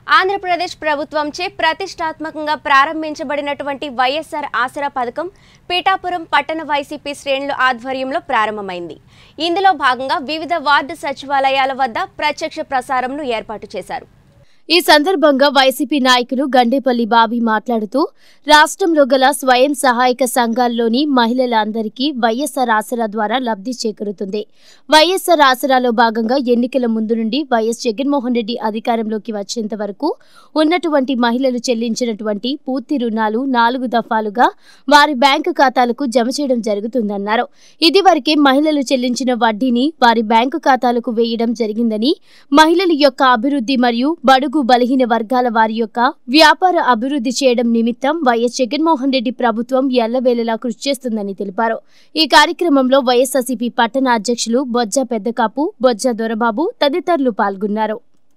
ఆంధ్రప్రదేశ్ ప్రభుత్వంచే ప్రతిష్టాత్మకంగా ప్రారంభించబడినటువంటి వైఎస్ఆర్ ఆసరా పథకం పీఠాపురం పట్టణ వైసీపీ శ్రేణుల ఆధ్వర్యంలో ప్రారంభమైంది ఇందులో భాగంగా వివిధ వార్డు సచివాలయాల వద్ద ప్రత్యక్ష ప్రసారంను ఏర్పాటు చేశారు ఈ సందర్భంగా వైసీపీ నాయకులు గండేపల్లి బాబీ మాట్లాడుతూ రాష్ట్రంలో గల స్వయం సహాయక సంఘాల్లోని మహిళలందరికీ వైఎస్ఆర్ ఆసరా ద్వారా లబ్ధి చేకూరుతుంది వైఎస్ఆర్ ఆసరాలో భాగంగా ఎన్నికల ముందు నుండి వైఎస్ జగన్మోహన్ రెడ్డి అధికారంలోకి వచ్చేంత వరకు ఉన్నటువంటి మహిళలు చెల్లించినటువంటి పూర్తి రుణాలు నాలుగు దఫాలుగా వారి బ్యాంకు ఖాతాలకు జమ చేయడం జరుగుతుందన్నారు ఇదివరకే మహిళలు చెల్లించిన వడ్డీని వారి బ్యాంకు ఖాతాలకు వేయడం జరిగిందని మహిళల యొక్క అభివృద్ధి మరియు బడుగు బలహీన వర్గాల వారి యొక్క వ్యాపార అభివృద్ధి చేయడం నిమిత్తం వైఎస్ జగన్మోహన్ రెడ్డి ప్రభుత్వం ఎల్లవేళలా కృషి చేస్తుందని తెలిపారు ఈ కార్యక్రమంలో వైఎస్ఆర్సీపీ పట్టణ అధ్యక్షులు బొజ్జ పెద్దకాపు బొజ్జ దొరబాబు తదితరులు పాల్గొన్నారు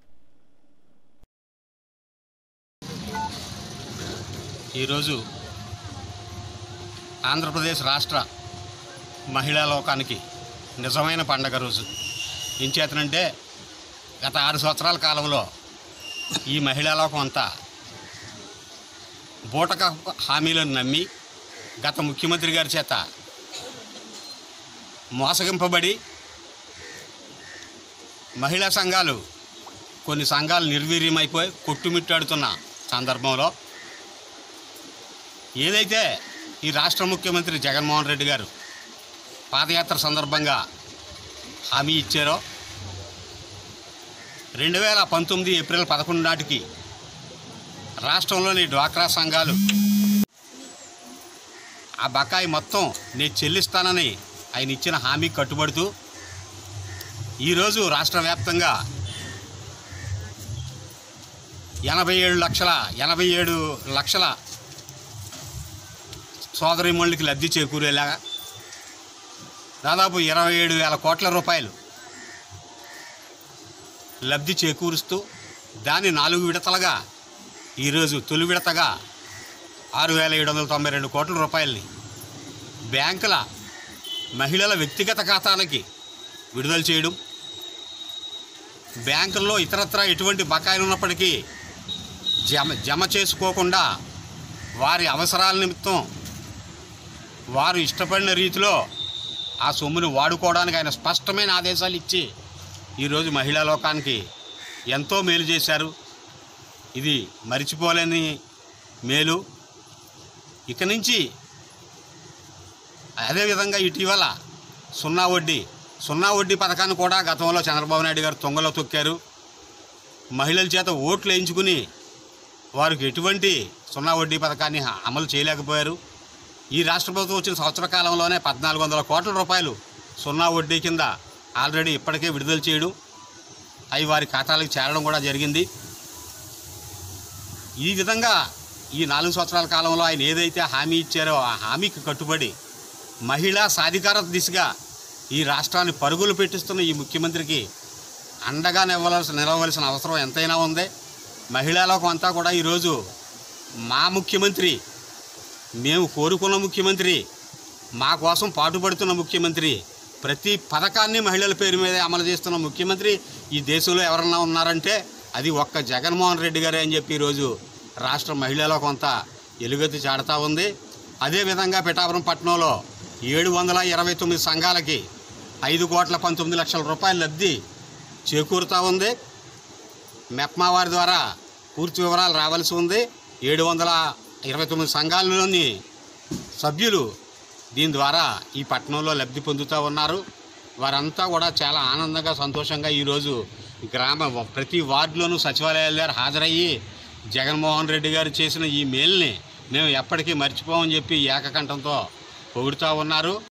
ఈరోజు ఆంధ్రప్రదేశ్ రాష్ట్ర మహిళా లోకానికి నిజమైన పండగ రోజు ఏం చేతనంటే గత ఆరు సంవత్సరాల కాలంలో ఈ మహిళా లోకం అంతా బూటక హామీలను నమ్మి గత ముఖ్యమంత్రి గారి చేత మోసగింపబడి మహిళా సంఘాలు కొన్ని సంఘాలు నిర్వీర్యమైపోయి కొట్టుమిట్టాడుతున్న సందర్భంలో ఏదైతే ఈ రాష్ట్ర ముఖ్యమంత్రి జగన్మోహన్ రెడ్డి గారు పాదయాత్ర సందర్భంగా హామీ ఇచ్చారో రెండు వేల పంతొమ్మిది ఏప్రిల్ పదకొండు నాటికి రాష్ట్రంలోని డ్వాక్రా సంఘాలు ఆ బకాయి మొత్తం నేను చెల్లిస్తానని ఆయన ఇచ్చిన హామీ కట్టుబడుతూ ఈరోజు రాష్ట్ర వ్యాప్తంగా ఎనభై ఏడు లక్షల ఎనభై ఏడు లక్షల సోదరిమణులకి లబ్ధి చేకూరేలాగా దాదాపు ఇరవై ఏడు వేల కోట్ల రూపాయలు లబ్ధి చేకూరుస్తూ దాన్ని నాలుగు విడతలుగా ఈరోజు తొలి విడతగా ఆరు వేల ఏడు వందల తొంభై రెండు కోట్ల రూపాయలని బ్యాంకుల మహిళల వ్యక్తిగత ఖాతాలకి విడుదల చేయడం బ్యాంకుల్లో ఇతరత్రా ఎటువంటి బకాయిలు ఉన్నప్పటికీ జమ జమ చేసుకోకుండా వారి అవసరాల నిమిత్తం వారు ఇష్టపడిన రీతిలో ఆ సొమ్ముని వాడుకోవడానికి ఆయన స్పష్టమైన ఆదేశాలు ఇచ్చి ఈరోజు మహిళా లోకానికి ఎంతో మేలు చేశారు ఇది మరిచిపోలేని మేలు ఇక నుంచి అదేవిధంగా ఇటీవల సున్నా వడ్డీ సున్నా వడ్డీ పథకాన్ని కూడా గతంలో చంద్రబాబు నాయుడు గారు తొంగలో తొక్కారు మహిళల చేత ఓట్లు వేయించుకుని వారికి ఎటువంటి సున్నా వడ్డీ పథకాన్ని అమలు చేయలేకపోయారు ఈ రాష్ట్ర ప్రభుత్వం వచ్చిన సంవత్సర కాలంలోనే పద్నాలుగు వందల కోట్ల రూపాయలు సున్నా వడ్డీ కింద ఆల్రెడీ ఇప్పటికే విడుదల చేయడం అవి వారి ఖాతాలకు చేరడం కూడా జరిగింది ఈ విధంగా ఈ నాలుగు సంవత్సరాల కాలంలో ఆయన ఏదైతే హామీ ఇచ్చారో ఆ హామీకి కట్టుబడి మహిళా సాధికారత దిశగా ఈ రాష్ట్రాన్ని పరుగులు పెట్టిస్తున్న ఈ ముఖ్యమంత్రికి అండగా నివ్వవలసిన నిలవలసిన అవసరం ఎంతైనా ఉంది మహిళా లోకం అంతా కూడా ఈరోజు మా ముఖ్యమంత్రి మేము కోరుకున్న ముఖ్యమంత్రి మా కోసం పాటుపడుతున్న ముఖ్యమంత్రి ప్రతి పథకాన్ని మహిళల పేరు మీద అమలు చేస్తున్న ముఖ్యమంత్రి ఈ దేశంలో ఎవరన్నా ఉన్నారంటే అది ఒక్క జగన్మోహన్ రెడ్డి గారే అని చెప్పి ఈరోజు రాష్ట్ర మహిళలో కొంత ఎలుగెత్తి చాడుతూ ఉంది అదేవిధంగా పిఠాపురం పట్టణంలో ఏడు వందల ఇరవై తొమ్మిది సంఘాలకి ఐదు కోట్ల పంతొమ్మిది లక్షల రూపాయల లబ్ధి చేకూరుతూ ఉంది మెప్మా వారి ద్వారా పూర్తి వివరాలు రావాల్సి ఉంది ఏడు వందల ఇరవై తొమ్మిది సంఘాలలోని సభ్యులు దీని ద్వారా ఈ పట్టణంలో లబ్ధి పొందుతూ ఉన్నారు వారంతా కూడా చాలా ఆనందంగా సంతోషంగా ఈరోజు గ్రామ ప్రతి వార్డులోనూ సచివాలయాల దగ్గర హాజరయ్యి జగన్మోహన్ రెడ్డి గారు చేసిన ఈ మేల్ని మేము ఎప్పటికీ మర్చిపోమని చెప్పి ఏకకంఠంతో పొగుడుతూ ఉన్నారు